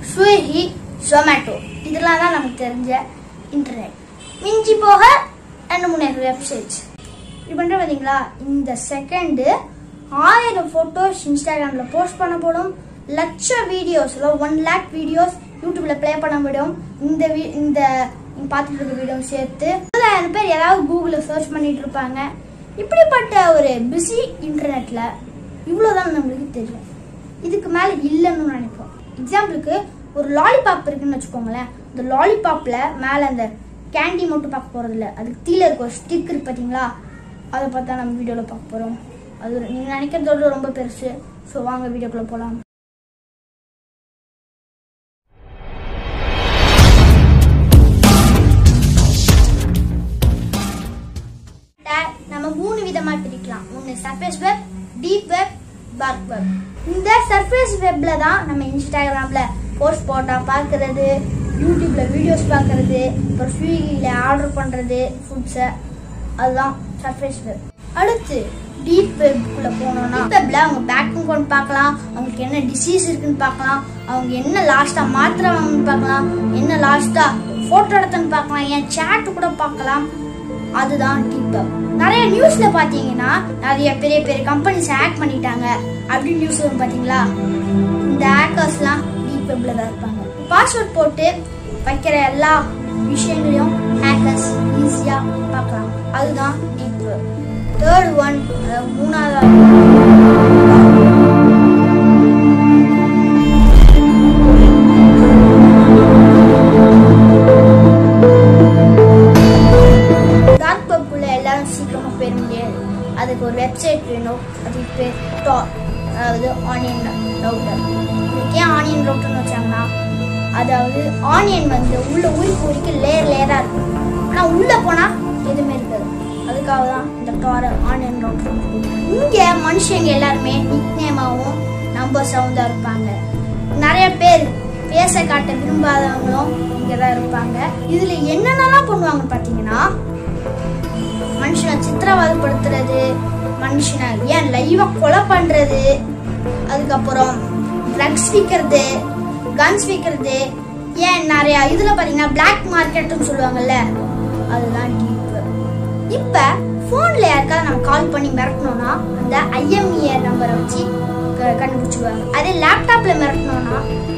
Swiggy Zomato இதெல்லாம் தான் நமக்கு தெரிஞ்ச இன்டர்நெட் மிஞ்சி போக ரெண்டு மூணு வெப்சைட்ஸ் இது பண்ணுற பார்த்தீங்களா இந்த செகண்டு ஆயிரம் ஃபோட்டோஸ் இன்ஸ்டாகிராமில் போஸ்ட் பண்ணப்படும் லட்ச வீடியோஸ் ஒன் லேக் வீடியோஸ் யூடியூப்பில் ப்ளே பண்ண முடியும் இந்த வி- இந்த நீங்க பார்த்துட்டு இருக்க வீடியோ சேர்த்து முப்பதாயிரம் பேர் ஏதாவது கூகுளில் சர்ச் பண்ணிட்டு இருப்பாங்க இப்படிப்பட்ட ஒரு பிஸி இன்டர்நெட்டில் இவ்வளோதான் நம்மளுக்கு தெரியும் இதுக்கு மேலே இல்லைன்னு நினைப்போம் எக்ஸாம்பிளுக்கு ஒரு லாலிபாப் இருக்குன்னு வச்சுக்கோங்களேன் இந்த லாலிபாப்பில் மேலே அந்த கேண்டி மட்டும் பார்க்க போகிறதில்ல அதுக்கு கீழே இருக்க ஒரு ஸ்டிக் இருக்கு பார்த்தீங்களா அதை பார்த்தா நம்ம வீடியோவில் பார்க்க போகிறோம் அது நீங்கள் நினைக்கிறதோட ரொம்ப பெருசு ஸோ வாங்க வீடியோக்குள்ளே போகலாம் நம்ம மூணு விதமா பிரிக்கலாம் ஒன்று surface web deep web dark web இந்த சர்ஃபேஸ் வெப்ல தான் நம்ம இன்ஸ்டாகிராம்ல போஸ்ட் போட்டா பார்க்கறது யூடியூப்ல வீடியோஸ் பார்க்கறது அப்புறம் ஸ்விக்கியில் ஆர்டர் பண்றது ஃபுட்ஸை அதுதான் சர்ஃபேஸ் வெப் அடுத்து டீப் வெப்குள்ள போனோம்னா வெப்ல அவங்க பேக் அக்கௌண்ட் பார்க்கலாம் அவங்களுக்கு என்ன டிசீஸ் இருக்குன்னு பார்க்கலாம் அவங்க என்ன லாஸ்டா மாத்திரை வாங்கணும்னு பார்க்கலாம் என்ன லாஸ்டா போட்டோ எடுத்துன்னு பார்க்கலாம் ஏன் சேட் கூட பார்க்கலாம் அதுதான் டீப் வெப் நிறைய நியூஸ்ல பாத்தீங்கன்னா நிறைய பெரிய பெரிய கம்பெனிஸ் ஹேக் பண்ணிட்டாங்க அப்படி நியூஸ் வரும் பாத்தீங்களா இந்த ஹேக்கர்ஸ்லாம் டீப் வெப்ல தான் இருப்பாங்க பாஸ்வேர்ட் போட்டு வைக்கிற எல்லா விஷயங்களையும் ஹேக்கர்ஸ் ஈஸியா பார்க்கலாம் அதுதான் டீப் வெப் தேர்ட் ஒன் மூணாவது டார்க் வெப்புள்ள எல்லாரும் சீக்கிரமா போயிட முடியாது அதுக்கு ஒரு வெப்சைட் வேணும் அதுக்கு பேர் டார் அதாவது ஆனியன் ரவுட்டர் இதுக்கு ஏன் ஆனியன் ரவுட்டர்னு வச்சாங்கன்னா அதாவது ஆனியன் வந்து உள்ள உரிக்கு உரிக்கு லேயர் லேயராக இருக்கும் ஆனால் உள்ளே போனால் எதுவுமே இருக்காது அதுக்காக தான் இந்த டார் ஆனியன் ரவுட்டர் இங்கே மனுஷங்க எல்லாருமே நிக்னேமாவும் நம்பர்ஸாகவும் தான் இருப்பாங்க நிறைய பேர் பேச காட்ட விரும்பாதவங்களும் இங்கே தான் இருப்பாங்க இதில் என்னென்னலாம் பண்ணுவாங்கன்னு பார்த்தீங்கன்னா மனுஷனை சித்திரவதைப்படுத்துறது மனுஷனை ஏன் லைவா கொலை பண்றது அதுக்கப்புறம் ட்ரக்ஸ் விற்கிறது கன்ஸ் விற்கிறது ஏன் நிறைய இதுல பாத்தீங்கன்னா பிளாக் மார்க்கெட்னு சொல்லுவாங்கல்ல அதுதான் டீப் இப்ப போன்ல யாருக்காவது நம்ம கால் பண்ணி மிரட்டணும்னா அந்த ஐஎம்இஏ நம்பரை வச்சு க- கண்டுபிடிச்சிடுவாங்க அதே லேப்டாப்ல மிரட்டணும்னா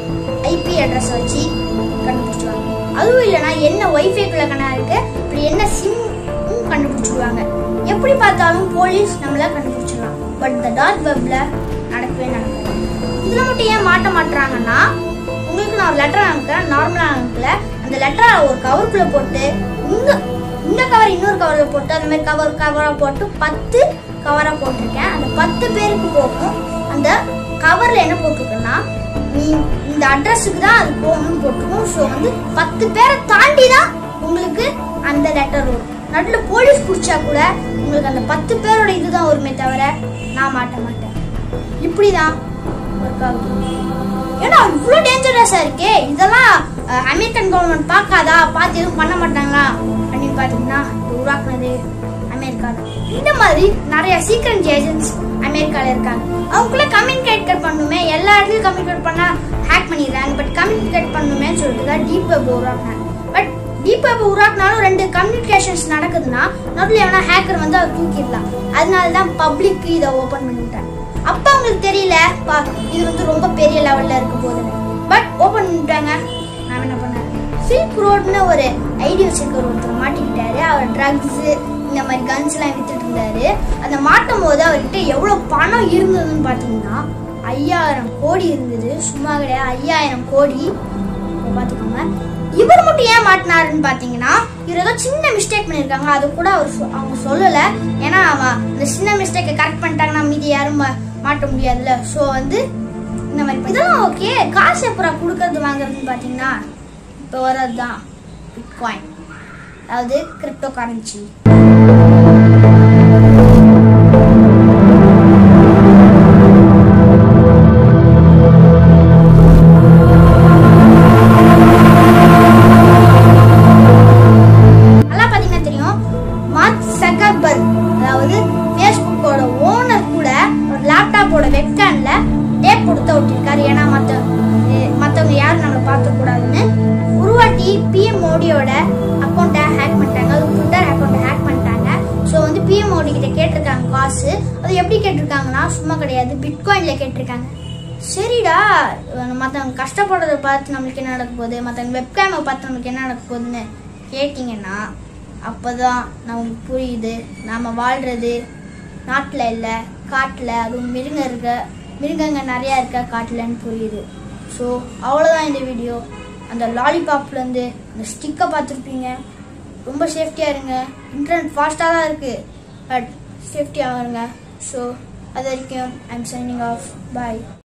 ஐபி அட்ரஸ் வச்சு கண்டுபிடிச்சிடுவாங்க அதுவும் இல்லைன்னா என்ன ஒய்ஃபைக்குள்ள கணா இருக்கு இப்படி என்ன சிம் கண்டுபிடிச்சிடுவாங்க எப்படி பார்த்தாலும் போலீஸ் நம்மள கண்டுபிடிச்சிடலாம் பட் இந்த டார்க் வெப்ல நடக்கவே நடக்காது இதுல மட்டும் ஏன் மாட்ட மாட்டுறாங்கன்னா உங்களுக்கு நான் ஒரு லெட்டர் அனுப்புறேன் நார்மலா அனுப்பல அந்த லெட்டரை ஒரு கவருக்குள்ள போட்டு இந்த இந்த கவர் இன்னொரு கவர்ல போட்டு அந்த மாதிரி கவர் கவரா போட்டு பத்து கவரா போட்டிருக்கேன் அந்த பத்து பேருக்கு போகும் அந்த கவர்ல என்ன போட்டிருக்குன்னா நீ இந்த அட்ரஸுக்கு தான் அது போகணும்னு போட்டிருக்கோம் ஸோ வந்து பத்து பேரை தாண்டி தான் உங்களுக்கு அந்த லெட்டர் வரும் நடுவில் போலீஸ் பிடிச்சா கூட உங்களுக்கு அந்த பத்து பேரோட இதுதான் வருமே தவிர நான் மாட்ட மாட்டேன் இப்படிதான் ஒர்க் ஆகுது ஏன்னா இவ்வளோ டேஞ்சரஸாக இருக்கே இதெல்லாம் அஹ், அமெரிக்கன் கவர்மெண்ட் பார்க்காதா பார்த்து எதுவும் பண்ண மாட்டாங்களா அப்படின்னு பார்த்தீங்கன்னா இது உருவாக்குனது அமெரிக்கா தான் இந்த மாதிரி நிறைய சீக்ரெட் ஏஜென்ட்ஸ் அமெரிக்கால இருக்காங்க அவங்களுக்குள்ள கம்யூனிகேட் பண்ணுமே எல்லா இடத்துலையும் கம்யூனிகேட் பண்ணா ஹேக் பண்ணிடுறாங்க பட் கம்யூனிகேட் பண்ணுமே சொல்லிட்டு தான் டீப் வெப் உருவாக்குனாங்க பட் டீப் வெப் உருவாக்குனாலும் ரெண்டு கம்யூனிகேஷன்ஸ் நடக்குதுன்னா நடுவில் எவனா ஹேக்கர் வந்து அதை தூக்கிடலாம் அதனால தான் பப்ளிக் இதை ஓப்பன் பண்ணிவிட்டாங்க அப்ப அவங்களுக்கு தெரியல பா இது வந்து ரொம்ப பெரிய லெவல்ல இருக்க போகுதுன்னு பட் ஓப்பன் பண்ணிட்டாங்க நான் என்ன பண்ணேன் சில்க் ரோட்னு ஒரு ஐடி வச்சிருக்கிற ஒருத்தர் மாட்டிக்கிட்டாரு அவர் ட்ரக்ஸ் இந்த மாதிரி கன்ஸ் எல்லாம் வித்துட்டு இருந்தாரு அந்த மாட்டும் போது அவர்கிட்ட எவ்வளவு பணம் இருந்ததுன்னு பாத்தீங்கன்னா ஐயாயிரம் கோடி இருந்தது சும்மா கிடையாது ஐயாயிரம் கோடி இங்க பாத்துக்கோங்க இவர் மட்டும் ஏன் மாட்டினாருன்னு பாத்தீங்கன்னா இவர் ஏதோ சின்ன மிஸ்டேக் பண்ணிருக்காங்க அது கூட அவர் சொ- அவங்க சொல்லல ஏன்னா அவன் அந்த சின்ன மிஸ்டேக்கை கரெக்ட் பண்ணிட்டாங்கன்னா மீதி யாரும் மா- மாட்ட முடியாதுல்ல ஸோ வந்து இந்த மாதிரி பண்ணி- இதெல்லாம் ஓகே காசு எப்பறம் கொடுக்கறது வாங்குறதுன்னு பாத்தீங்கன்னா இப்போ வர்றது தான் பிட்காயின் அதாவது கிரிப்டோ கரன்சி நல்லா பார்த்தீங்கன்னா தெரியும் மார்க் சக்கர்பர்க் அதாவது ஃபேஸ்புக்கோட ஓனர் கூட ஒரு லேப்டாப்போட வெப்கேன்ல டேப் கொடுத்து ஒட்டிருக்காரு ஏன்னா மற்ற மற்றவங்க யாரும் நம்மளை காசு அது எப்படி கேட்டிருக்காங்கன்னா சும்மா கிடையாது பிட்காயின்ல கேட்டிருக்காங்க சரிடா மற்றவங்க கஷ்டப்படுறத பார்த்து நம்மளுக்கு என்ன நடக்க போகுது மற்றவங்க வெப்கேமை பார்த்து நம்மளுக்கு என்ன நடக்க போகுதுன்னு கேட்டிங்கன்னா அப்போதான் நமக்கு புரியுது நாம் வாழ்கிறது நாட்டில் இல்லை காட்டில் அதுவும் மிருங்க இருக்க மிருகங்க நிறையா இருக்க காட்டிலன்னு புரியுது ஸோ அவ்வளோதான் இந்த வீடியோ அந்த லாலிபாப்லேருந்து அந்த ஸ்டிக்கை பார்த்துருப்பீங்க ரொம்ப சேஃப்டியாக இருங்க இன்டர்நெட் ஃபாஸ்ட்டாக தான் இருக்குது பட் சேஃப்டியாக இருங்க ஸோ அது வரைக்கும் ஐம் சைனிங் ஆஃப் பாய்